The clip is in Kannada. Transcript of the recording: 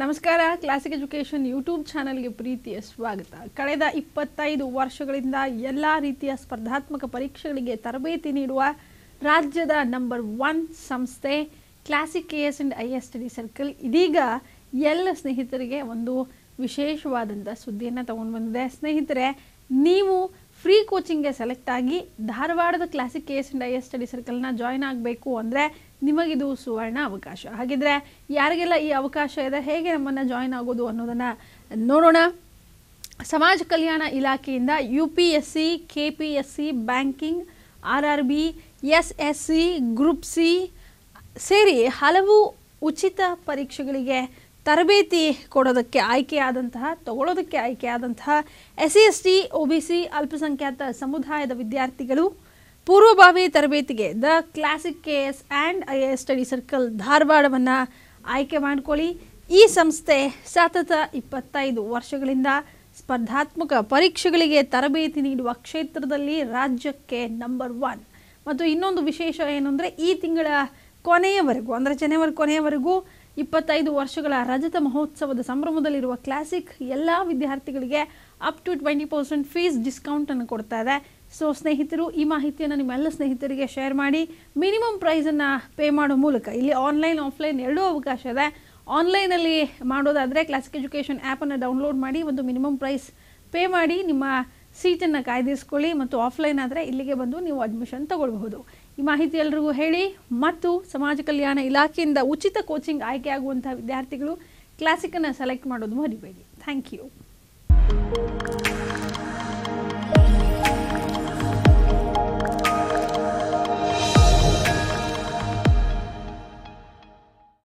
ನಮಸ್ಕಾರ ಕ್ಲಾಸಿಕ್ ಎಜುಕೇಷನ್ ಯೂಟ್ಯೂಬ್ ಚಾನಲ್ಗೆ ಪ್ರೀತಿಯ ಸ್ವಾಗತ ಕಳೆದ ಇಪ್ಪತ್ತೈದು ವರ್ಷಗಳಿಂದ ಎಲ್ಲ ರೀತಿಯ ಸ್ಪರ್ಧಾತ್ಮಕ ಪರೀಕ್ಷೆಗಳಿಗೆ ತರಬೇತಿ ನೀಡುವ ರಾಜ್ಯದ ನಂಬರ್ ಒನ್ ಸಂಸ್ಥೆ Classic K S and I S study circle ಇದೀಗ ಎಲ್ಲ ಸ್ನೇಹಿತರಿಗೆ ಒಂದು ವಿಶೇಷವಾದಂಥ ಸುದ್ದಿಯನ್ನು ತಗೊಂಡು ಬಂದಿದೆ ಸ್ನೇಹಿತರೆ ನೀವು ಫ್ರೀ ಕೋಚಿಂಗ್ಗೆ ಸೆಲೆಕ್ಟ್ ಆಗಿ ಧಾರವಾಡದ Classic K S and I S study ಸರ್ಕಲ್ನ ಜಾಯ್ನ್ ಆಗಬೇಕು ಅಂದರೆ ನಿಮಗಿದು ಸುವರ್ಣ ಅವಕಾಶ ಹಾಗಿದ್ರೆ ಯಾರಿಗೆಲ್ಲ ಈ ಅವಕಾಶ ಇದೆ ಹೇಗೆ ನಮ್ಮನ್ನು ಜಾಯ್ನ್ ಆಗೋದು ಅನ್ನೋದನ್ನು ನೋಡೋಣ ಸಮಾಜ ಕಲ್ಯಾಣ ಇಲಾಖೆಯಿಂದ U P S C K P S C banking R R B S S C group C ಸೇರಿ ಹಲವು ಉಚಿತ ಪರೀಕ್ಷೆಗಳಿಗೆ ತರಬೇತಿ ಕೊಡೋದಕ್ಕೆ ಆಯ್ಕೆಯಾದಂತಹ ತಗೊಳ್ಳೋದಕ್ಕೆ ಆಯ್ಕೆಯಾದಂತಹ S C S T O B C ಅಲ್ಪಸಂಖ್ಯಾತ ಸಮುದಾಯದ ವಿದ್ಯಾರ್ಥಿಗಳು ಪೂರ್ವಭಾವಿ ತರಬೇತಿಗೆ the Classic K S and I S study circle ಧಾರವಾಡವನ್ನು ಆಯ್ಕೆ ಮಾಡ್ಕೊಳ್ಳಿ ಈ ಸಂಸ್ಥೆ ಸತತ ಇಪ್ಪತ್ತೈದು ವರ್ಷಗಳಿಂದ ಸ್ಪರ್ಧಾತ್ಮಕ ಪರೀಕ್ಷೆಗಳಿಗೆ ತರಬೇತಿ ನೀಡುವ ಕ್ಷೇತ್ರದಲ್ಲಿ ರಾಜ್ಯಕ್ಕೆ ನಂಬರ್ ಒನ್ ಮತ್ತು ಇನ್ನೊಂದು ವಿಶೇಷ ಏನು ಅಂದರೆ ಈ ತಿಂಗಳ ಕೊನೆಯವರೆಗೂ ಅಂದರೆ ಜನವರಿ ಕೊನೆಯವರೆಗೂ ಇಪ್ಪತ್ತೈದು ವರ್ಷಗಳ ರಜತ ಮಹೋತ್ಸವದ ಸಂಭ್ರಮದಲ್ಲಿರುವ ಕ್ಲಾಸಿಕ್ ಎಲ್ಲ ವಿದ್ಯಾರ್ಥಿಗಳಿಗೆ up to twenty percent fees ಡಿಸ್ಕೌಂಟನ್ನು ಕೊಡ್ತಾ ಇದೆ ಸೊ ಸ್ನೇಹಿತರು ಈ ಮಾಹಿತಿಯನ್ನು ನಿಮ್ಮೆಲ್ಲ ಸ್ನೇಹಿತರಿಗೆ ಶೇರ್ ಮಾಡಿ ಮಿನಿಮಮ್ ಪ್ರೈಸನ್ನು ಪೇ ಮಾಡೋ ಮೂಲಕ ಇಲ್ಲಿ ಆನ್ಲೈನ್ ಆಫ್ಲೈನ್ ಎರಡೂ ಅವಕಾಶ ಇದೆ ಆನ್ಲೈನಲ್ಲಿ ಮಾಡೋದಾದರೆ ಕ್ಲಾಸಿಕ್ ಎಜುಕೇಷನ್ ಆ್ಯಪನ್ನು ಡೌನ್ಲೋಡ್ ಮಾಡಿ ಒಂದು ಮಿನಿಮಮ್ ಪ್ರೈಸ್ ಪೇ ಮಾಡಿ ನಿಮ್ಮ ಸೀಟನ್ನು ಕಾಯ್ದಿರಿಸ್ಕೊಳ್ಳಿ ಮತ್ತು ಆಫ್ಲೈನ್ ಆದರೆ ಇಲ್ಲಿಗೆ ಬಂದು ನೀವು ಅಡ್ಮಿಷನ್ ತಗೊಳ್ಬಹುದು ಈ ಮಾಹಿತಿ ಎಲ್ರಿಗೂ ಹೇಳಿ ಮತ್ತು ಸಮಾಜ ಕಲ್ಯಾಣ ಇಲಾಖೆಯಿಂದ ಉಚಿತ ಕೋಚಿಂಗ್ ಆಯ್ಕೆಯಾಗುವಂಥ ವಿದ್ಯಾರ್ಥಿಗಳು ಕ್ಲಾಸಿಕನ್ನು ಸೆಲೆಕ್ಟ್ ಮಾಡೋದು ಮರಿಬೇಡಿ ಥ್ಯಾಂಕ್ ಯು